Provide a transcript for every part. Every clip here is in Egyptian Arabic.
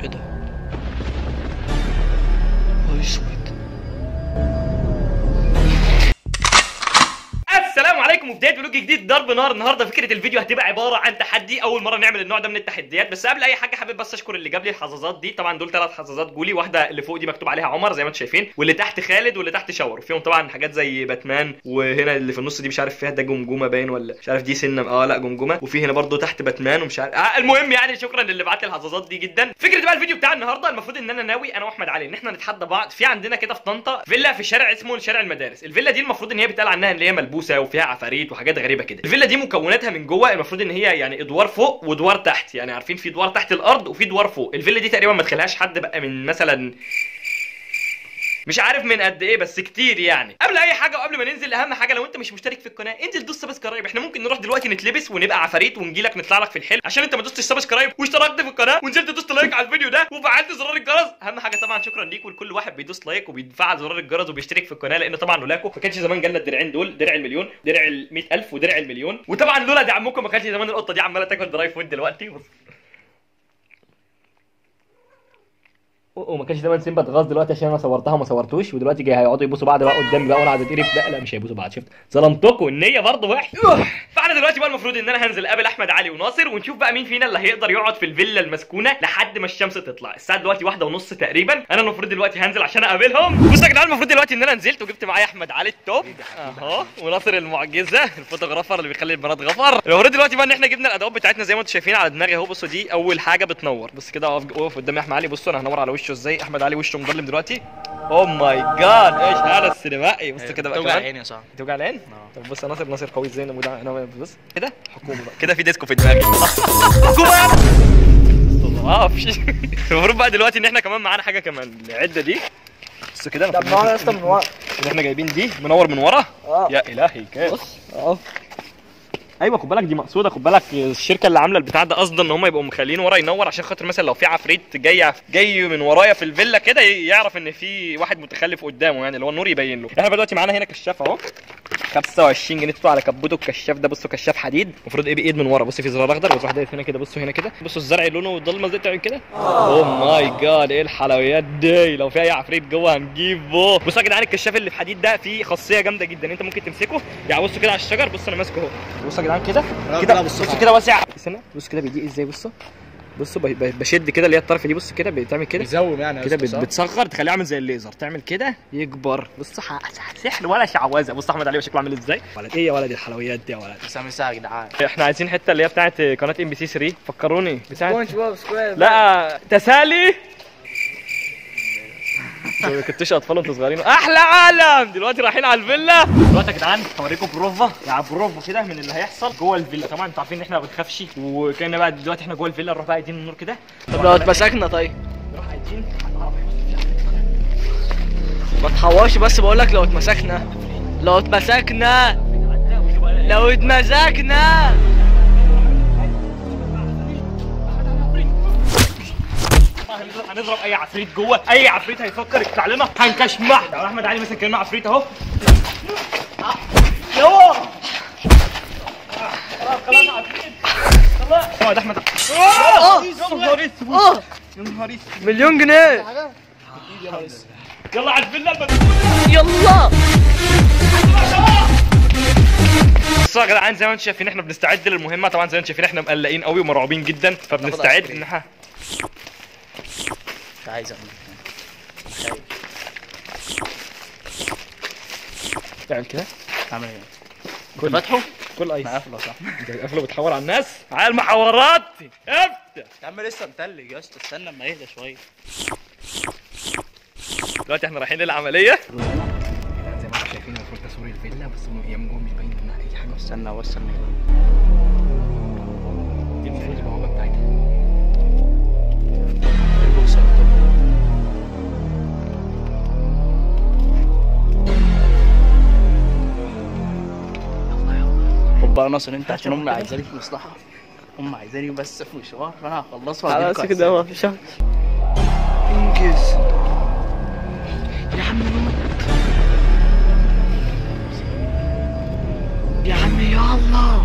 ايه ده؟ نهار اسود السلام عليكم وبدايه فلوج جديد ضرب نار النهارده فكره الفيديو هتبقى عباره عن تحدي اول مره نعمل النوع ده من التحديات بس قبل اي حاجه حابب بس اشكر اللي جاب لي الحظاظات دي طبعا دول ثلاث حظاظات جولي واحده اللي فوق دي مكتوب عليها عمر زي ما انتم شايفين واللي تحت خالد واللي تحت شاور وفيهم طبعا حاجات زي باتمان وهنا اللي في النص دي مش عارف فيها ده جمجمه باين ولا مش عارف دي سنه اه لا جمجمه وفي هنا برضو تحت باتمان ومش عارف آه المهم يعني شكرا للي بعت لي الحظاظات دي جدا فكره بقى الفيديو بتاع النهارده المفروض ان انا ناوي انا واحمد علي ان احنا نتحدى بعض في عندنا كده في طنطا فيلا في شارع اسمه شارع المدارس الفيلا دي المفروض ان هي بيتقال عنها ان هي ملبوسه وفيها عفاريت وحاجات غريبه كده الفيلا دي مكوناتها من جوه المفروض ان هي يعني ادوار فوق وادوار تحت يعني عارفين في ادوار تحت الارض وفي ادوار فوق الفيلا دي تقريبا ما تخليهاش حد بقى من مثلا مش عارف من قد ايه بس كتير يعني قبل اي حاجه وقبل ما ننزل اهم حاجه لو انت مش مشترك في القناه انزل دوس سبسكرايب احنا ممكن نروح دلوقتي نتلبس ونبقى عفاريت ونجي لك نطلع لك في الحلم عشان انت ما دوستش سبسكرايب واشتركت في القناه ونزلت دوست لايك على الفيديو ده وفعلت زرار الجرس اهم حاجه طبعا شكرا ليك ولكل واحد بيدوس لايك وبيفعل زرار الجرس وبيشترك في القناه لان طبعا لولاكم ما كانش زمان جالنا الدرعين دول درع المليون درع ال 100000 ودرع المليون وطبعا لولا دعمكم ما كانش زمان القطه دي عماله تاكل دراي فود دلوقتي بص وما كانش زمان سيمبا اتغاظ دلوقتي عشان انا صورتها وما صورتوش ودلوقتي جاي هيقعدوا يبوسوا بعض بقى قدامي بقى وانا قاعد اتقرف لا لا مش هيبوسوا بعض شفت ظلمتكم النيه برضه وحش فانا دلوقتي بقى المفروض ان انا هنزل اقابل احمد علي وناصر ونشوف بقى مين فينا اللي هيقدر يقعد في الفيلا المسكونه لحد ما الشمس تطلع الساعه دلوقتي واحدة ونص تقريبا انا المفروض دلوقتي هنزل عشان اقابلهم بصوا يا جدعان المفروض دلوقتي ان انا نزلت وجبت معايا احمد علي التوب اهو وناصر المعجزه الفوتوغرافر اللي بيخلي البنات غفر المفروض دلوقتي بقى ان احنا جبنا الادوات بتاعتنا زي ما انتم شايفين على دماغي اهو بصوا دي اول حاجه بتنور بص كده اقف اقف قدامي احمد علي بصوا انا هنور على وشه ازاي احمد علي وشه مظلم دلوقتي اوه ماي جاد ايش هذا السينمائي بص كده بقى توجع كمان عيني يا صاحبي توجع العين؟ طب بص يا ناصر ناصر قوي ازاي انا انا بص كده حكومه بقى كده في ديسكو في دماغي حكومه ما اعرفش المفروض بقى دلوقتي ان احنا كمان معانا حاجه كمان العده دي بص كده ده منور يا اسطى من ورا ان احنا جايبين دي منور من ورا اه يا الهي كده بص اه ايوه خد بالك دي مقصوده خد بالك الشركه اللي عامله البتاع ده قصدا ان هم يبقوا مخلين ورا ينور عشان خاطر مثلا لو في عفريت جاي جاي من ورايا في الفيلا كده يعرف ان في واحد متخلف قدامه يعني اللي هو النور يبين له احنا دلوقتي معانا هنا كشاف اهو 25 جنيه تدفع على كبوته الكشاف ده بصوا كشاف حديد المفروض ايه بايد من ورا بصوا في زرار اخضر وتروح دايس هنا كده بصوا هنا كده بصوا الزرع لونه ضلمه زي بتعمل كده اوه ماي جاد ايه الحلويات دي لو في اي عفريت جوه هنجيبه بصوا يا جدعان الكشاف اللي في حديد ده فيه خاصيه جامده جدا انت ممكن تمسكه يعني بصوا كده على الشجر بصوا انا ماسكه اهو بصوا يا جدعان كده كده بصوا كده واسع استنى بص كده بيضيق ازاي بصوا بصوا ب- ب- بشد كده اللي هي الطرف دي بص كده بتعمل كده بيزوم يعني كده بت- بتصغر تخليه عامل زي الليزر تعمل كده يكبر بص ح- سحر ولا شعوذه بص احمد علي شكله عامل ازاي ولد ايه يا ولد الحلويات دي يا ولد سامي ساعة يا جدعان احنا عايزين حته اللي هي بتاعت قناه ام بي سي 3 فكروني بتاعت سبونج بوب سكوير لا تسالي ما كنتوش اطفال وانتوا صغيرين احلى عالم دلوقتي رايحين على الفيلا دلوقتي يا جدعان هوريكم بروفا يعني بروفا كده من اللي هيحصل جوه الفيلا طبعا انتوا عارفين ان احنا ما بنخافش وكان بقى دلوقتي احنا جوه الفيلا نروح بقى قاعدين النور كده طب لو اتمسكنا طيب نروح قاعدين ما تحورش بس بقول لك لو اتمسكنا لو اتمسكنا لو اتمسكنا هنضرب- هنضرب اي عفريت جوه اي عفريت هيفكر يطلع لنا هنكشمح تعالى احمد علي مثلا كلمه عفريت اهو يوه خلاص خلاص عفريت خلاص اقعد احمد اه يا نهار اسود اه يا نهار اسود مليون جنيه يلا على الفيلا يلا بصوا يا جدعان زي ما انتم شايفين احنا بنستعد للمهمه طبعا زي ما انتم شايفين احنا مقلقين قوي ومرعوبين جدا فبنستعد آيس ان احنا مش عايز اعمل تعمل كده اعمل ايه؟ كل فاتحه؟ كل ايس انا قافله صح انت قافله بتحور على الناس على المحاورات افتح يا عم لسه متلج يا اسطى استنى اما يهدى شويه دلوقتي احنا رايحين للعمليه زي ما انتم شايفين المفروض تصوير الفيلا بس هي من جوه مش باين منها اي حاجه استنى بس استنى دي المفروض البوابه بتاعتها البوكس خد بقى ناصر انت عشان امي عايزاني في مصلحه امي عايزاني بس في مشوار فانا هخلصه على وهجيلكوا بس كده على ما فيش انجز يا عم نوت يا عم يلا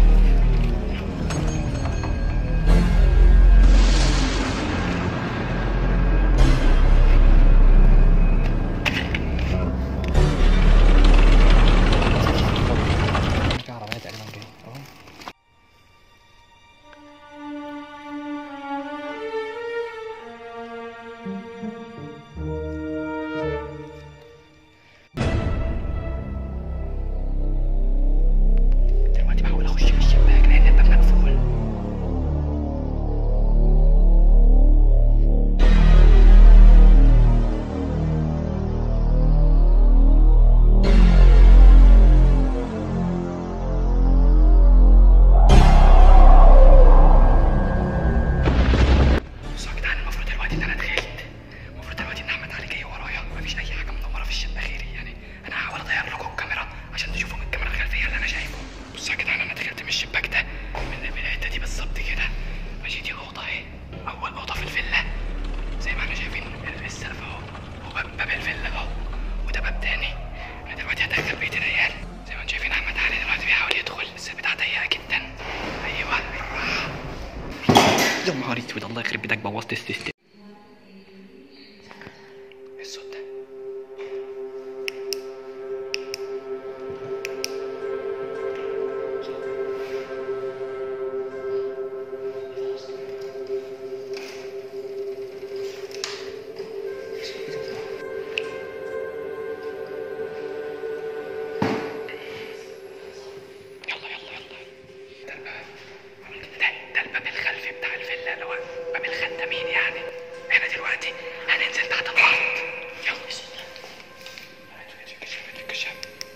يخرب بيتك بوظت السيستم الصوت ده يلا يلا يلا ده الباب ده ده الباب الخلفي بتاع الفيلا اللي هو باب الخدامين يعني احنا دلوقتي هننزل تحت الارض يلا الكشاف الكشاف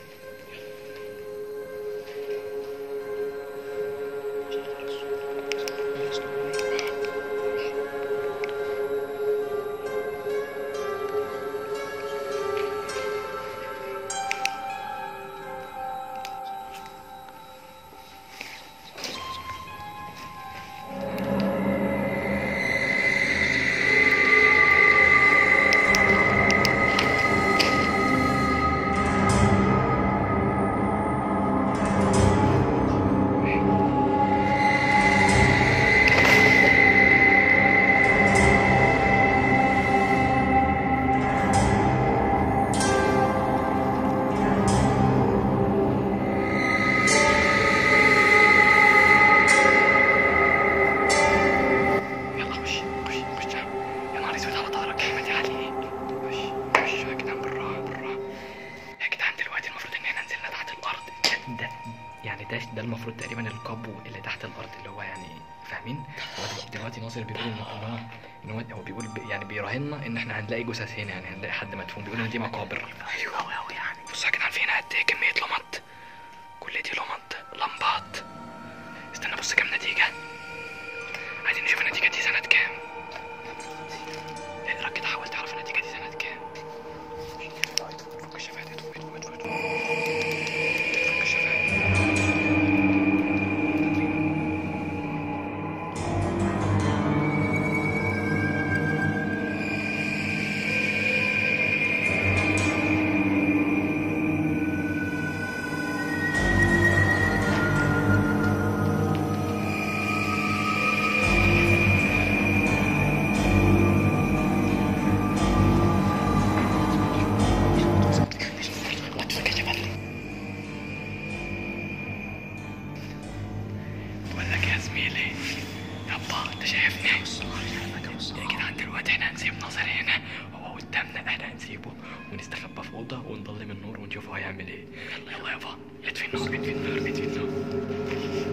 يلا خش خش خش يا نهار اسود على ظهرك احمد يا علي خش خش يا جدعان بالراحه بالراحه يا جدعان دلوقتي المفروض ان احنا نزلنا تحت الارض ده, ده يعني ده ده المفروض تقريبا القبو اللي تحت الارض اللي هو يعني فاهمين هو دلوقتي- دلوقتي ناصر بيقول ان إن هو ان هو هو بيقول ب- يعني بيراهنا ان احنا هنلاقي جثث هنا يعني هنلاقي حد مدفون بيقول ان دي مقابر ايوه قوي قوي يعني بصوا يا جدعان فينا قد ايه كميه لمط كل دي لمط لمبات استنى بص كام نتيجه عايزين نشوف النتيجة دي سنة كام اقرا كده حاول تعرف النتيجة دي سنة كام فك الشفايف دي فك فك فك فك الشفايف بقول لك يا زميلي يابا انت شايفني يا جدعان دلوقتي احنا هنسيب ناصر هنا هو قدامنا احنا هنسيبه ونستخبى في اوضه ونضلم النور ونشوف هو هيعمل ايه يلا يلا يابا اطفي النور اطفي النور اطفي النور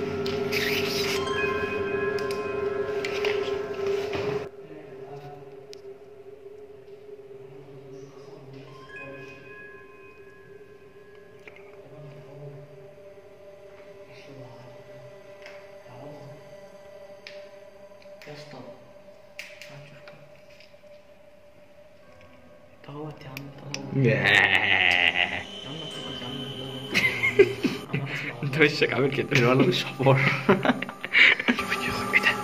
يا اسطى طهوت يا عم طهوت يا عم طهوت يا عم انا بسمع انت وشك عامل كده الولد مش حوار ايه ده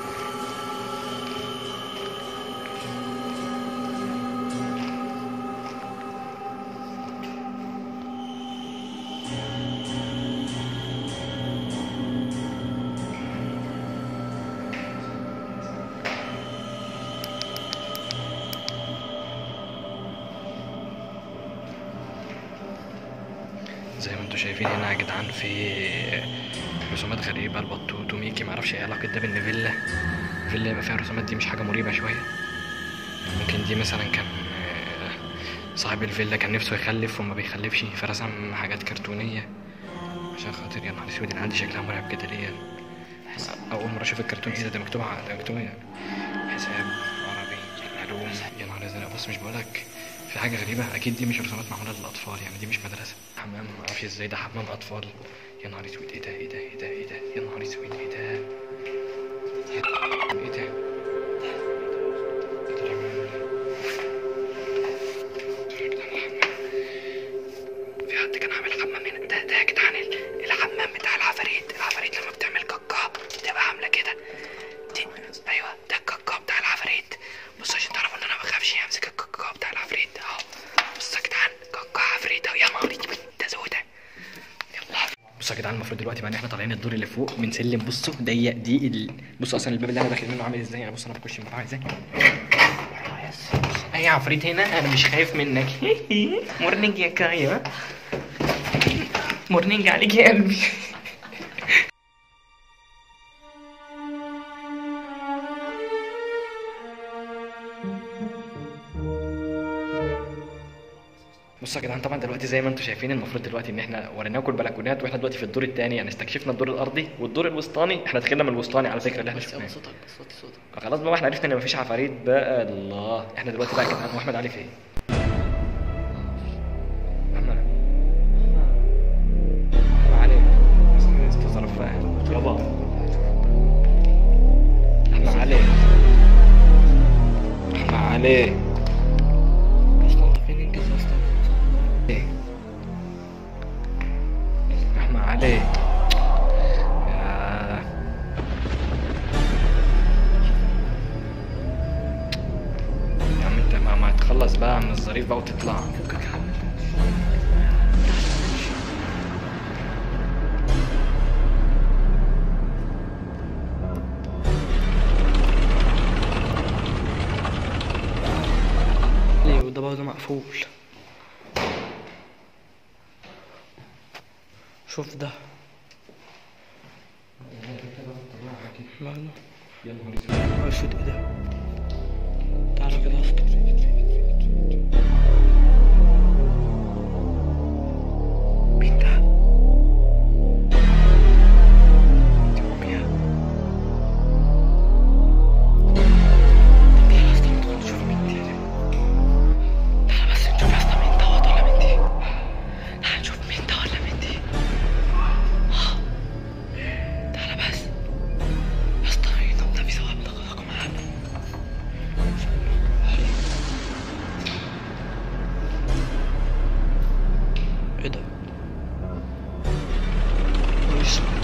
زي ما انتم شايفين هنا يا جدعان في رسومات غريبة البطوط وميكي معرفش ايه علاقة ده بان فيلا فيلا يبقى فيها رسومات دي مش حاجة مريبة شوية ممكن دي مثلا كان آه، صاحب الفيلا كان نفسه يخلف وما بيخلفش فرسم حاجات كرتونية عشان خاطر يا نهار اسود انا عندي شكلها مرعب كده ليه اول مرة اشوف الكرتون ايه ده ده مكتوب ع- ده مكتوب يعني حساب عربي علوم يا نهار ازرق بص مش بقولك في حاجة غريبة أكيد دي مش رسومات معمولة للأطفال يعني دي مش مدرسة حمام معرفش ازاي ده حمام أطفال يا نهار اسود ايه ده ايه ده ايه ده ايه ده يا نهار اسود ايه ده ايه ده ايه ده في حد كان عامل حمام هنا ده ده يا جدعان ال- الحمام بتاع العفاريت العفاريت لما بتعمل كاكا بتبقى عامله كده دي ايوه ده الكاكا بتاع العفاريت بصوا عشان تعرفوا ان انا ما بخافش امسك الكاكا بتاع العفريت اهو بصوا يا جدعان كاكا عفريت اهو يا نهار اسود ده سودا يلا بصوا بصوا يا جدعان المفروض دلوقتي بقى ان احنا طالعين الدور اللي فوق من سلم بصوا ضيق دي ال... بصوا اصلا الباب اللي انا داخل منه عامل ازاي انا بص انا بخش من بتاعه ازاي اي عفريت هنا انا مش خايف منك مورنينج يا كايا مورنينج عليك يا قلبي بصوا يا جدعان طبعا دلوقتي زي ما انتم شايفين المفروض دلوقتي ان احنا وريناكم البلكونات واحنا دلوقتي في الدور الثاني يعني استكشفنا الدور الارضي والدور الوسطاني احنا دخلنا من الوسطاني على فكره اللي احنا بس شفناه صوتك بس صوتي صوتك خلاص بقى احنا عرفنا ان مفيش عفاريت بقى الله احنا دلوقتي بقى يا جدعان واحمد علي فين؟ احمد احمد علي استظرف بقى يابا احمد علي احمد علي اصلا انت فين انجز يا اسطى احمد علي يا يا عم انت ما, ما تخلص بقى من الظريف بقى وتطلع فكك يا عم ليه وده برضه مقفول شوف ده ماله يا نهار اسود هو اسود ايه ده تعالى كده يا اسطى مين ده؟ دي موميا طب يلا يا اسطى ندخل نشوف مين دي تعالى بس نشوف يا اسطى مين دوت ولا مين دي تعالى نشوف مين ده ولا مين دي آه. تعالى بس يا اسطى طب ده في ثواب لغاكم معانا ايه ده؟ نهار اسود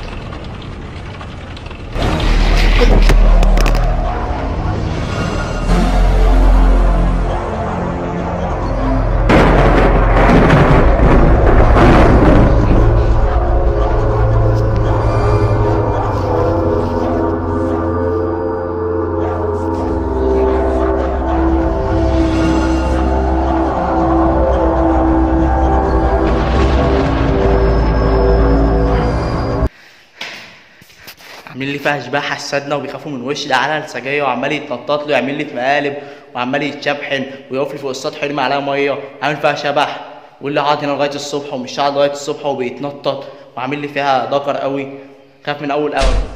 عاملين لي فيها اشباح حسادنا وبيخافوا من وشي ده على السجايه وعمال يتنطط له يعمل لي مقالب وعمال يتشبحن ويقف لي فوق السطح يرمي عليا ميه عامل فيها شبح واللي قاعد هنا لغايه الصبح ومش قاعد لغايه الصبح وبيتنطط وعامل لي فيها ذكر قوي خاف من اول قوي